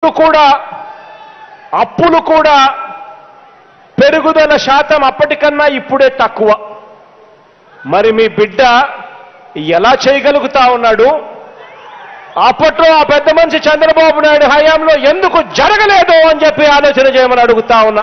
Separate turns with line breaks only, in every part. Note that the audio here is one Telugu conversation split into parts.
అప్పులు కూడా అప్పులు కూడా పెరుగుదల శాతం అప్పటికన్నా ఇప్పుడే తక్కువ మరి మీ బిడ్డ ఎలా చేయగలుగుతా ఉన్నాడు అప్పట్లో ఆ పెద్ద మనిషి చంద్రబాబు నాయుడు హయాంలో ఎందుకు జరగలేదు అని చెప్పి ఆలోచన చేయమని అడుగుతా ఉన్నా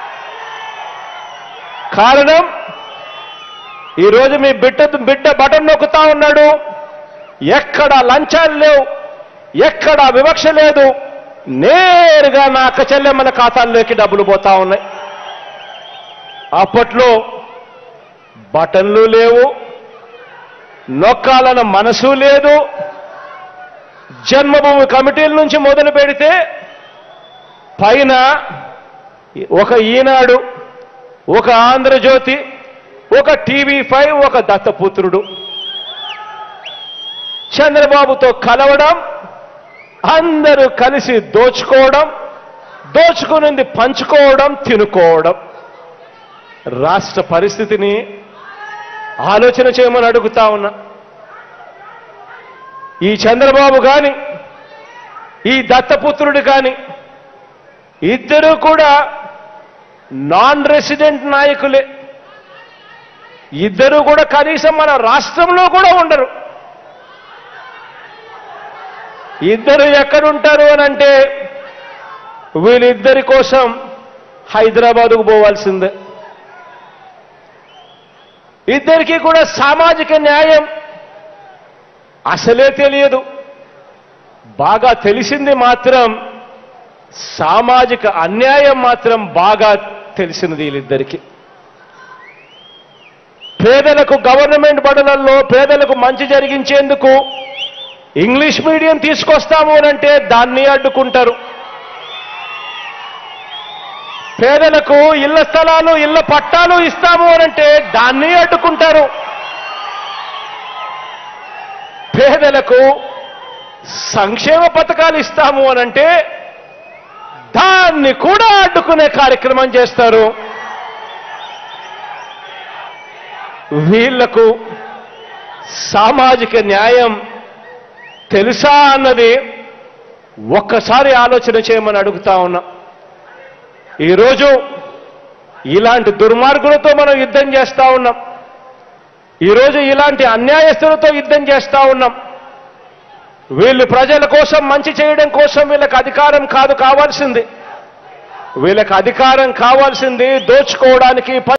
కారణం ఈరోజు మీ బిడ్డ బిడ్డ బటన్ నొక్కుతా ఉన్నాడు ఎక్కడ లంచాలు లేవు ఎక్కడ వివక్ష లేదు నేరుగా నా అక్క చెల్లెమ్మల ఖాతాల్లోకి డబ్బులు పోతా ఉన్నాయి అప్పట్లో బటన్లు లేవు నొక్కాలన్న మనసు లేదు జన్మభూమి కమిటీల నుంచి మొదలు పెడితే పైన ఒక ఈనాడు ఒక ఆంధ్రజ్యోతి ఒక టీవీ ఫైవ్ ఒక దత్తపుత్రుడు చంద్రబాబుతో కలవడం అందరూ కలిసి దోచుకోవడం దోచుకునింది పంచుకోవడం తినుకోవడం రాష్ట్ర పరిస్థితిని ఆలోచన చేయమని అడుగుతా ఉన్నా ఈ చంద్రబాబు గాని ఈ దత్తపుత్రుడు కాని ఇద్దరూ కూడా నాన్ రెసిడెంట్ నాయకులే ఇద్దరు కూడా కనీసం మన రాష్ట్రంలో కూడా ఉండరు ఇద్దరు ఎక్కడుంటారు అని అంటే వీళ్ళిద్దరి కోసం హైదరాబాదుకు పోవాల్సిందే ఇద్దరికి కూడా సామాజిక న్యాయం అసలే తెలియదు బాగా తెలిసింది మాత్రం సామాజిక అన్యాయం మాత్రం బాగా తెలిసినది వీళ్ళిద్దరికి పేదలకు గవర్నమెంట్ బడులలో పేదలకు మంచి జరిగించేందుకు ఇంగ్లీష్ మీడియం తీసుకొస్తాము అని అంటే దాన్ని అడ్డుకుంటారు పేదలకు ఇళ్ల స్థలాలు ఇళ్ల పట్టాలు ఇస్తాము అని అంటే దాన్ని అడ్డుకుంటారు పేదలకు సంక్షేమ పథకాలు ఇస్తాము అని అంటే దాన్ని కూడా అడ్డుకునే కార్యక్రమం చేస్తారు వీళ్లకు సామాజిక న్యాయం తెలుసా అన్నది ఒక్కసారి ఆలోచన చేయమని అడుగుతా ఉన్నా ఈరోజు ఇలాంటి దుర్మార్గులతో మనం యుద్ధం చేస్తా ఉన్నాం ఈరోజు ఇలాంటి అన్యాయస్తులతో యుద్ధం చేస్తా ఉన్నాం వీళ్ళు ప్రజల కోసం మంచి చేయడం కోసం వీళ్ళకి అధికారం కాదు కావాల్సింది వీళ్ళకి అధికారం కావాల్సింది దోచుకోవడానికి